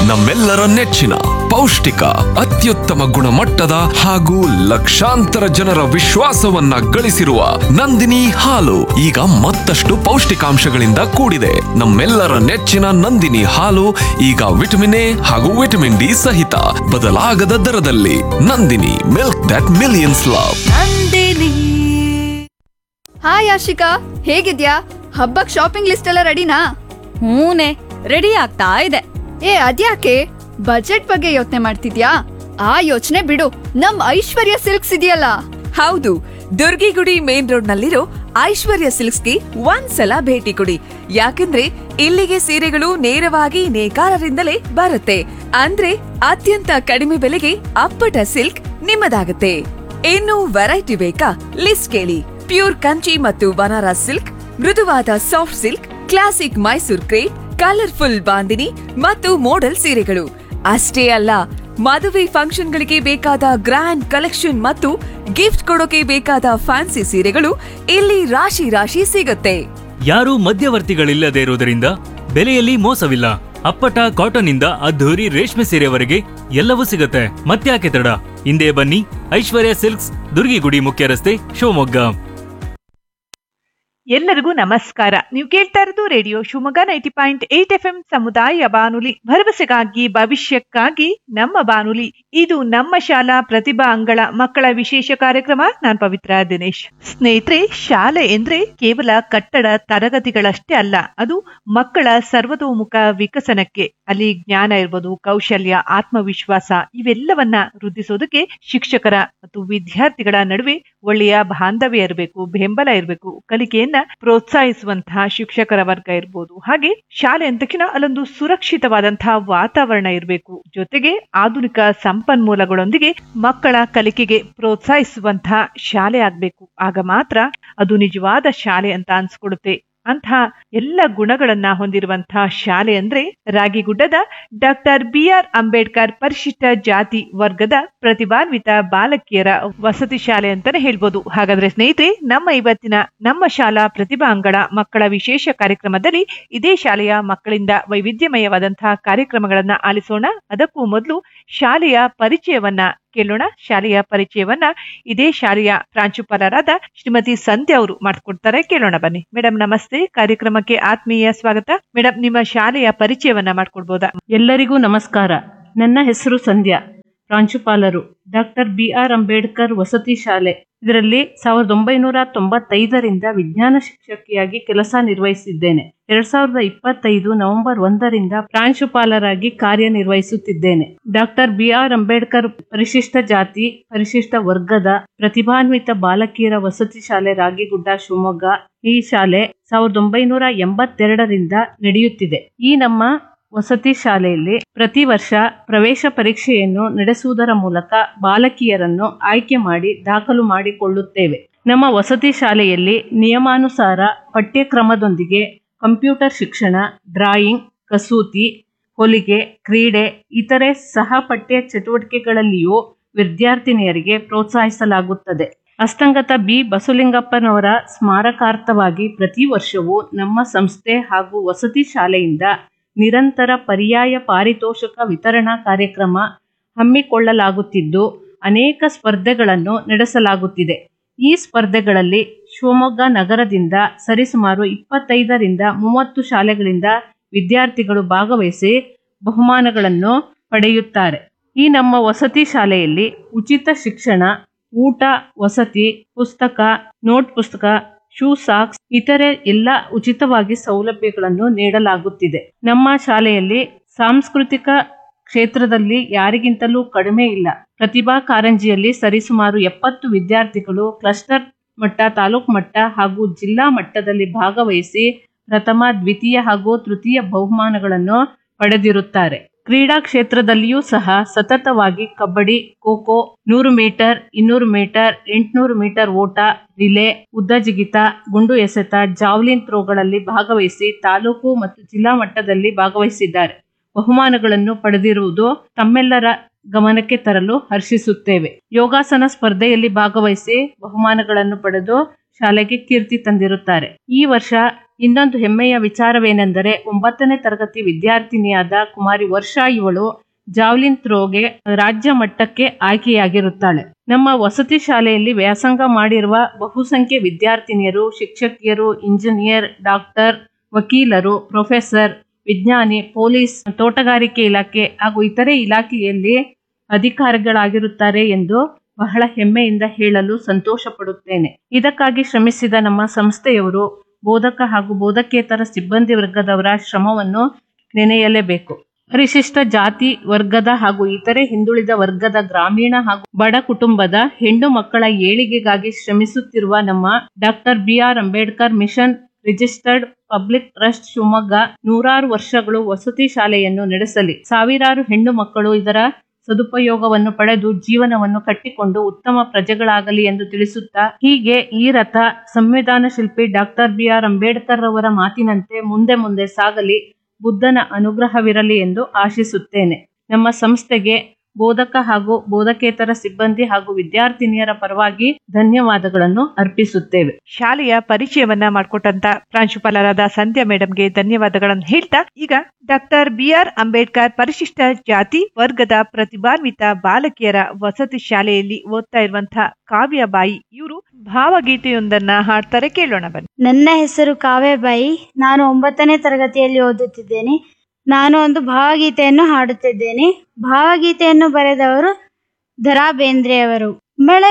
ನಮ್ಮೆಲ್ಲರ ನೆಚ್ಚಿನ ಪೌಷ್ಟಿಕ ಅತ್ಯುತ್ತಮ ಗುಣಮಟ್ಟದ ಹಾಗೂ ಲಕ್ಷಾಂತರ ಜನರ ವಿಶ್ವಾಸವನ್ನ ಗಳಿಸಿರುವ ನಂದಿನಿ ಹಾಲು ಈಗ ಮತ್ತಷ್ಟು ಪೌಷ್ಟಿಕಾಂಶಗಳಿಂದ ಕೂಡಿದೆ ನಮ್ಮೆಲ್ಲರ ನೆಚ್ಚಿನ ನಂದಿನಿ ಹಾಲು ಈಗ ವಿಟಮಿನ್ ಎ ಹಾಗೂ ವಿಟಮಿನ್ ಡಿ ಸಹಿತ ಬದಲಾಗದ ದರದಲ್ಲಿ Nandini milk that millions love hi Ashika ಹೇಗಿದ್ಯಾ ಹಬ್ಬಕ್ ಶಾಪಿಂಗ್ ಲಿಸ್ಟ್ ಎಲ್ಲ ರೆಡಿನಾ ಹೂನೆ ರೆಡಿ ಆಗ್ತಾ ಇದೆ ಏ ಅದ್ಯಾಕೆ ಬಜೆಟ್ ಬಗ್ಗೆ ಯೋಚನೆ ಮಾಡ್ತಿದ್ಯಾ ಆ ಯೋಚನೆ ಬಿಡು ನಮ್ ಐಶ್ವರ್ಯ ಸಿಲ್ಕ್ಸ್ ಇದೆಯಲ್ಲ ಹೌದು ದುರ್ಗಿಗುಡಿ ಮೇನ್ ರೋಡ್ ನಲ್ಲಿರೋ ಐಶ್ವರ್ಯ ಸಿಲ್ಕ್ಸ್ಗೆ ಒಂದ್ಸಲ ಭೇಟಿ ಕೊಡಿ ಯಾಕಂದ್ರೆ ಇಲ್ಲಿಗೆ ಸೀರೆಗಳು ನೇರವಾಗಿ ನೇಕಾರರಿಂದಲೇ ಬರುತ್ತೆ ಅಂದ್ರೆ ಅತ್ಯಂತ ಕಡಿಮೆ ಬೆಲೆಗೆ ಅಪ್ಪಟ ಸಿಲ್ಕ್ ನಿಮ್ಮದಾಗುತ್ತೆ ಇನ್ನು ವೆರೈಟಿ ಬೇಕಾ ಲಿಸ್ಟ್ ಕೇಳಿ ಪ್ಯೂರ್ ಕಂಚಿ ಮತ್ತು ಬನಾರಸ್ ಸಿಲ್ಕ್ ಮೃದುವಾದ soft silk classic Mysore crepe colourful bandhani ಮತ್ತು ಮೋಡಲ್ ಸೀರೆಗಳು ಅಷ್ಟೇ ಅಲ್ಲ ಮದುವೆ ಫಂಕ್ಷನ್ಗಳಿಗೆ ಬೇಕಾದ ಗ್ರ್ಯಾಂಡ್ ಕಲೆಕ್ಷನ್ ಮತ್ತು ಗಿಫ್ಟ್ ಕೊಡೋಕೆ ಬೇಕಾದ ಫ್ಯಾನ್ಸಿ ಸೀರೆಗಳು ಇಲ್ಲಿ ರಾಶಿ ರಾಶಿ ಸಿಗುತ್ತೆ ಯಾರೂ ಮಧ್ಯವರ್ತಿಗಳಿಲ್ಲದೆ ಇರುವುದರಿಂದ ಬೆಲೆಯಲ್ಲಿ ಮೋಸವಿಲ್ಲ ಅಪ್ಪಟ ಕಾಟನ್ ಇಂದ ಅದ್ಧೂರಿ ರೇಷ್ಮೆ ಸೀರೆವರೆಗೆ ಎಲ್ಲವೂ ಸಿಗುತ್ತೆ ಮತ್ತ್ಯಾಕೆ ತಡ ಹಿಂದೆ ಬನ್ನಿ ಐಶ್ವರ್ಯ ಸಿಲ್ಕ್ಸ್ ದುರ್ಗಿಗುಡಿ ಮುಖ್ಯ ರಸ್ತೆ ಶಿವಮೊಗ್ಗ ಎಲ್ಲರಿಗೂ ನಮಸ್ಕಾರ ನೀವು ಕೇಳ್ತಾ ಇರೋದು radio Shivamogga ninety point eight F M ಸಮುದಾಯ ಬಾನುಲಿ ಭರವಸೆಗಾಗಿ ಭವಿಷ್ಯಕ್ಕಾಗಿ ನಮ್ಮ ಬಾನುಲಿ ಇದು ನಮ್ಮ ಶಾಲಾ ಪ್ರತಿಭಾ ಅಂಗಳ ಮಕ್ಕಳ ವಿಶೇಷ ಕಾರ್ಯಕ್ರಮ ನಾನ್ ಪವಿತ್ರ ದಿನೇಶ್ ಸ್ನೇಹಿತರೆ ಶಾಲೆ ಎಂದ್ರೆ ಕೇವಲ ಕಟ್ಟಡ ತರಗತಿಗಳಷ್ಟೇ ಅಲ್ಲ ಅದು ಮಕ್ಕಳ ಸರ್ವತೋಮುಖ ವಿಕಸನಕ್ಕೆ ಅಲ್ಲಿ ಜ್ಞಾನ ಇರ್ಬೋದು ಕೌಶಲ್ಯ ಆತ್ಮವಿಶ್ವಾಸ ಇವೆಲ್ಲವನ್ನ ವೃದ್ಧಿಸೋದಕ್ಕೆ ಶಿಕ್ಷಕರ ಮತ್ತು ವಿದ್ಯಾರ್ಥಿಗಳ ನಡುವೆ ಒಳ್ಳೆಯ ಬಾಂಧವ್ಯ ಇರಬೇಕು ಬೆಂಬಲ ಇರಬೇಕು ಕಲಿಕೆಯನ್ನ ಪ್ರೋತ್ಸಾಹಿಸುವಂತಹ ಶಿಕ್ಷಕರ ವರ್ಗ ಇರ್ಬೋದು ಹಾಗೆ ಶಾಲೆ ಅಂದ ತಕ್ಷಣ ಅಲ್ಲೊಂದು ಸುರಕ್ಷಿತವಾದಂತಹ ವಾತಾವರಣ ಇರಬೇಕು ಜೊತೆಗೆ ಆಧುನಿಕ ಸಂಪನ್ಮೂಲಗಳೊಂದಿಗೆ ಮಕ್ಕಳ ಕಲಿಕೆಗೆ ಪ್ರೋತ್ಸಾಹಿಸುವಂತಹ ಶಾಲೆ ಆಗ್ಬೇಕು ಆಗ ಮಾತ್ರ ಅದು ನಿಜವಾದ ಶಾಲೆ ಅಂತ ಅನ್ಸ್ಕೊಡುತ್ತೆ ಅಂತಹ ಎಲ್ಲ ಗುಣಗಳನ್ನ ಹೊಂದಿರುವಂತಹ ಶಾಲೆ ಅಂದ್ರೆ ರಾಗಿಗುಡ್ಡದ ಡಾಕ್ಟರ್ ಬಿ ಆರ್ ಅಂಬೇಡ್ಕರ್ ಪರಿಶಿಷ್ಟ ಜಾತಿ ವರ್ಗದ ಪ್ರತಿಭಾನ್ವಿತ ಬಾಲಕಿಯರ ವಸತಿ ಶಾಲೆ ಅಂತಾನೆ ಹೇಳ್ಬೋದು ಹಾಗಾದ್ರೆ ಸ್ನೇಹಿತರೆ ನಮ್ಮ ಇವತ್ತಿನ ನಮ್ಮ ಶಾಲಾ ಪ್ರತಿಭಾ ಅಂಗಳ ಮಕ್ಕಳ ವಿಶೇಷ ಕಾರ್ಯಕ್ರಮದಲ್ಲಿ ಇದೇ ಶಾಲೆಯ ಮಕ್ಕಳಿಂದ ವೈವಿಧ್ಯಮಯವಾದಂತಹ ಕಾರ್ಯಕ್ರಮಗಳನ್ನ ಆಲಿಸೋಣ ಅದಕ್ಕೂ ಮೊದಲು ಶಾಲೆಯ ಪರಿಚಯವನ್ನ ಕೇಳೋಣ ಶಾಲೆಯ ಪರಿಚಯವನ್ನ ಇದೇ ಶಾಲೆಯ ಪ್ರಾಂಶುಪಾಲರಾದ ಶ್ರೀಮತಿ ಸಂಧ್ಯಾ ಅವರು ಮಾಡಿಕೊಡ್ತಾರೆ ಕೇಳೋಣ ಬನ್ನಿ ಮೇಡಮ್ ನಮಸ್ತೆ ಕಾರ್ಯಕ್ರಮಕ್ಕೆ ಆತ್ಮೀಯ ಸ್ವಾಗತ ಮೇಡಮ್ ನಿಮ್ಮ ಶಾಲೆಯ ಪರಿಚಯವನ್ನ ಮಾಡ್ಕೊಡ್ಬೋದಾ ಎಲ್ಲರಿಗೂ ನಮಸ್ಕಾರ ನನ್ನ ಹೆಸರು ಸಂಧ್ಯಾ ಪ್ರಾಂಶುಪಾಲರು ಡಾಕ್ಟರ್ ಬಿ ಆರ್ ಅಂಬೇಡ್ಕರ್ ವಸತಿ ಶಾಲೆ ಇದರಲ್ಲಿ ಸಾವಿರದ ಒಂಬೈನೂರ ತೊಂಬತ್ತೈದರಿಂದ ವಿಜ್ಞಾನ ಶಿಕ್ಷಕಿಯಾಗಿ ಕೆಲಸ ನಿರ್ವಹಿಸಿದ್ದೇನೆ ಎರಡ್ ಸಾವಿರದ ಇಪ್ಪತ್ತೈದು ನವೆಂಬರ್ ಒಂದರಿಂದ ಪ್ರಾಂಶುಪಾಲರಾಗಿ ಕಾರ್ಯನಿರ್ವಹಿಸುತ್ತಿದ್ದೇನೆ ಡಾಕ್ಟರ್ ಬಿ ಆರ್ ಅಂಬೇಡ್ಕರ್ ಪರಿಶಿಷ್ಟ ಜಾತಿ ಪರಿಶಿಷ್ಟ ವರ್ಗದ ಪ್ರತಿಭಾನ್ವಿತ ಬಾಲಕಿಯರ ವಸತಿ ಶಾಲೆ ರಾಗಿಗುಡ್ಡ ಶಿವಮೊಗ್ಗ ಈ ಶಾಲೆ ಸಾವಿರದ ಒಂಬೈನೂರ ಎಂಬತ್ತೆರಡರಿಂದ ನಡೆಯುತ್ತಿದೆ ಈ ನಮ್ಮ ವಸತಿ ಶಾಲೆಯಲ್ಲಿ ಪ್ರತಿ ವರ್ಷ ಪ್ರವೇಶ ಪರೀಕ್ಷೆಯನ್ನು ನಡೆಸುವುದರ ಮೂಲಕ ಬಾಲಕಿಯರನ್ನು ಆಯ್ಕೆ ಮಾಡಿ ದಾಖಲು ಮಾಡಿಕೊಳ್ಳುತ್ತೇವೆ ನಮ್ಮ ವಸತಿ ಶಾಲೆಯಲ್ಲಿ ನಿಯಮಾನುಸಾರ ಪಠ್ಯಕ್ರಮದೊಂದಿಗೆ ಕಂಪ್ಯೂಟರ್ ಶಿಕ್ಷಣ ಡ್ರಾಯಿಂಗ್ ಕಸೂತಿ ಹೊಲಿಗೆ ಕ್ರೀಡೆ ಇತರೆ ಸಹ ಪಠ್ಯ ಚಟುವಟಿಕೆಗಳಲ್ಲಿಯೂ ವಿದ್ಯಾರ್ಥಿನಿಯರಿಗೆ ಪ್ರೋತ್ಸಾಹಿಸಲಾಗುತ್ತದೆ ಅಸ್ತಂಗತ ಬಿ ಬಸವಲಿಂಗಪ್ಪನವರ ಸ್ಮಾರಕಾರ್ಥವಾಗಿ ಪ್ರತಿ ವರ್ಷವೂ ನಮ್ಮ ಸಂಸ್ಥೆ ಹಾಗೂ ವಸತಿ ಶಾಲೆಯಿಂದ ನಿರಂತರ ಪರ್ಯಾಯ ಪಾರಿತೋಷಕ ವಿತರಣಾ ಕಾರ್ಯಕ್ರಮ ಹಮ್ಮಿಕೊಳ್ಳಲಾಗುತ್ತಿದ್ದು ಅನೇಕ ಸ್ಪರ್ಧೆಗಳನ್ನು ನಡೆಸಲಾಗುತ್ತಿದೆ ಈ ಸ್ಪರ್ಧೆಗಳಲ್ಲಿ ಶಿವಮೊಗ್ಗ ನಗರದಿಂದ ಸರಿಸುಮಾರು ಇಪ್ಪತ್ತೈದರಿಂದ ಮೂವತ್ತು ಶಾಲೆಗಳಿಂದ ವಿದ್ಯಾರ್ಥಿಗಳು ಭಾಗವಹಿಸಿ ಬಹುಮಾನಗಳನ್ನು ಪಡೆಯುತ್ತಾರೆ ಈ ನಮ್ಮ ವಸತಿ ಶಾಲೆಯಲ್ಲಿ ಉಚಿತ ಶಿಕ್ಷಣ ಊಟ ವಸತಿ ಪುಸ್ತಕ ನೋಟ್ ಪುಸ್ತಕ ಶೂ ಸಾಕ್ಸ್ ಇತರೆ ಎಲ್ಲ ಉಚಿತವಾಗಿ ಸೌಲಭ್ಯಗಳನ್ನು ನೀಡಲಾಗುತ್ತಿದೆ ನಮ್ಮ ಶಾಲೆಯಲ್ಲಿ ಸಾಂಸ್ಕೃತಿಕ ಕ್ಷೇತ್ರದಲ್ಲಿ ಯಾರಿಗಿಂತಲೂ ಕಡಿಮೆ ಇಲ್ಲ ಪ್ರತಿಭಾ ಕಾರಂಜಿಯಲ್ಲಿ ಸರಿಸುಮಾರು ಎಪ್ಪತ್ತು ವಿದ್ಯಾರ್ಥಿಗಳು ಕ್ಲಸ್ಟರ್ ಮಟ್ಟ ತಾಲೂಕು ಮಟ್ಟ ಹಾಗೂ ಜಿಲ್ಲಾ ಮಟ್ಟದಲ್ಲಿ ಭಾಗವಹಿಸಿ ಪ್ರಥಮ ದ್ವಿತೀಯ ಹಾಗೂ ತೃತೀಯ ಬಹುಮಾನಗಳನ್ನು ಪಡೆದಿರುತ್ತಾರೆ ಕ್ರೀಡಾ ಕ್ಷೇತ್ರದಲ್ಲಿಯೂ ಸಹ ಸತತವಾಗಿ ಕಬಡ್ಡಿ ಖೋ ಖೋ ನೂರು ಮೀಟರ್ ಇನ್ನೂರು ಮೀಟರ್ ಎಂಟುನೂರು ಮೀಟರ್ ಓಟ ರಿಲೆ ಉದ್ದ ಜಿಗಿತ ಗುಂಡು ಎಸೆತ ಜಾವ್ಲಿನ್ ಥ್ರೋಗಳಲ್ಲಿ ಭಾಗವಹಿಸಿ ತಾಲೂಕು ಮತ್ತು ಜಿಲ್ಲಾ ಮಟ್ಟದಲ್ಲಿ ಭಾಗವಹಿಸಿದ್ದಾರೆ ಬಹುಮಾನಗಳನ್ನು ಪಡೆದಿರುವುದು ತಮ್ಮೆಲ್ಲರ ಗಮನಕ್ಕೆ ತರಲು ಹರ್ಷಿಸುತ್ತೇವೆ ಯೋಗಾಸನ ಸ್ಪರ್ಧೆಯಲ್ಲಿ ಭಾಗವಹಿಸಿ ಬಹುಮಾನಗಳನ್ನು ಪಡೆದು ಶಾಲೆಗೆ ಕೀರ್ತಿ ತಂದಿರುತ್ತಾರೆ ಈ ವರ್ಷ ಇನ್ನೊಂದು ಹೆಮ್ಮೆಯ ವಿಚಾರವೇನೆಂದರೆ ಒಂಬತ್ತನೇ ತರಗತಿ ವಿದ್ಯಾರ್ಥಿನಿಯಾದ ಕುಮಾರಿ ವರ್ಷಾ ಇವಳು ಜಾವ್ಲಿನ್ ಥ್ರೋಗೆ ರಾಜ್ಯ ಮಟ್ಟಕ್ಕೆ ಆಯ್ಕೆಯಾಗಿರುತ್ತಾಳೆ ನಮ್ಮ ವಸತಿ ಶಾಲೆಯಲ್ಲಿ ವ್ಯಾಸಂಗ ಮಾಡಿರುವ ಬಹುಸಂಖ್ಯೆ ವಿದ್ಯಾರ್ಥಿನಿಯರು ಶಿಕ್ಷಕಿಯರು ಇಂಜಿನಿಯರ್ ಡಾಕ್ಟರ್ ವಕೀಲರು ಪ್ರೊಫೆಸರ್ ವಿಜ್ಞಾನಿ ಪೊಲೀಸ್ ತೋಟಗಾರಿಕೆ ಇಲಾಖೆ ಹಾಗೂ ಇತರೆ ಇಲಾಖೆಯಲ್ಲಿ ಅಧಿಕಾರಿಗಳಾಗಿರುತ್ತಾರೆ ಎಂದು ಬಹಳ ಹೆಮ್ಮೆಯಿಂದ ಹೇಳಲು ಸಂತೋಷ ಪಡುತ್ತೇನೆ ಇದಕ್ಕಾಗಿ ಶ್ರಮಿಸಿದ ನಮ್ಮ ಸಂಸ್ಥೆಯವರು ಬೋಧಕ ಹಾಗೂ ಬೋಧಕೇತರ ಸಿಬ್ಬಂದಿ ವರ್ಗದವರ ಶ್ರಮವನ್ನು ನೆನೆಯಲೇಬೇಕು ಪರಿಶಿಷ್ಟ ಜಾತಿ ವರ್ಗದ ಹಾಗೂ ಇತರೆ ಹಿಂದುಳಿದ ವರ್ಗದ ಗ್ರಾಮೀಣ ಹಾಗೂ ಬಡ ಕುಟುಂಬದ ಹೆಣ್ಣು ಮಕ್ಕಳ ಏಳಿಗೆಗಾಗಿ ಶ್ರಮಿಸುತ್ತಿರುವ ನಮ್ಮ doctor B R Ambedkar mission registered public trust Shivamogga ನೂರಾರು ವರ್ಷಗಳು ವಸತಿ ಶಾಲೆಯನ್ನು ನಡೆಸಲಿ ಸಾವಿರಾರು ಹೆಣ್ಣು ಮಕ್ಕಳು ಇದರ ಸದುಪಯೋಗವನ್ನು ಪಡೆದು ಜೀವನವನ್ನು ಕಟ್ಟಿಕೊಂಡು ಉತ್ತಮ ಪ್ರಜೆಗಳಾಗಲಿ ಎಂದು ತಿಳಿಸುತ್ತಾ ಹೀಗೆ ಈ ರಥ ಸಂವಿಧಾನ ಶಿಲ್ಪಿ ಡಾಕ್ಟರ್ ಬಿ ಆರ್ ಅಂಬೇಡ್ಕರ್ ಅವರ ಮಾತಿನಂತೆ ಮುಂದೆ ಮುಂದೆ ಸಾಗಲಿ ಬುದ್ಧನ ಅನುಗ್ರಹವಿರಲಿ ಎಂದು ಆಶಿಸುತ್ತೇನೆ ನಮ್ಮ ಸಂಸ್ಥೆಗೆ ಬೋಧಕ ಹಾಗೂ ಬೋಧಕೇತರ ಸಿಬ್ಬಂದಿ ಹಾಗೂ ವಿದ್ಯಾರ್ಥಿನಿಯರ ಪರವಾಗಿ ಧನ್ಯವಾದಗಳನ್ನು ಅರ್ಪಿಸುತ್ತೇವೆ ಶಾಲೆಯ ಪರಿಚಯವನ್ನ ಮಾಡಿಕೊಟ್ಟಂತ ಪ್ರಾಂಶುಪಾಲರಾದ ಸಂಧ್ಯಾ ಮೇಡಮ್ಗೆ ಧನ್ಯವಾದಗಳನ್ನು ಹೇಳ್ತಾ ಈಗ ಡಾಕ್ಟರ್ ಬಿ ಆರ್ ಅಂಬೇಡ್ಕರ್ ಪರಿಶಿಷ್ಟ ಜಾತಿ ವರ್ಗದ ಪ್ರತಿಭಾನ್ವಿತ ಬಾಲಕಿಯರ ವಸತಿ ಶಾಲೆಯಲ್ಲಿ ಓದ್ತಾ ಇರುವಂತಹ ಕಾವ್ಯಬಾಯಿ ಇವರು ಭಾವಗೀತೆಯೊಂದನ್ನ ಹಾಡ್ತಾರೆ ಕೇಳೋಣ ಬನ್ನಿ ನನ್ನ ಹೆಸರು ಕಾವ್ಯಬಾಯಿ ನಾನು ಒಂಬತ್ತನೇ ತರಗತಿಯಲ್ಲಿ ಓದುತ್ತಿದ್ದೇನೆ ನಾನು ಒಂದು ಭಾವಗೀತೆಯನ್ನು ಹಾಡುತ್ತಿದ್ದೇನೆ ಭಾವಗೀತೆಯನ್ನು ಬರೆದವರು ದರಾ ಬೇಂದ್ರೆಯವರು ಮಳೆ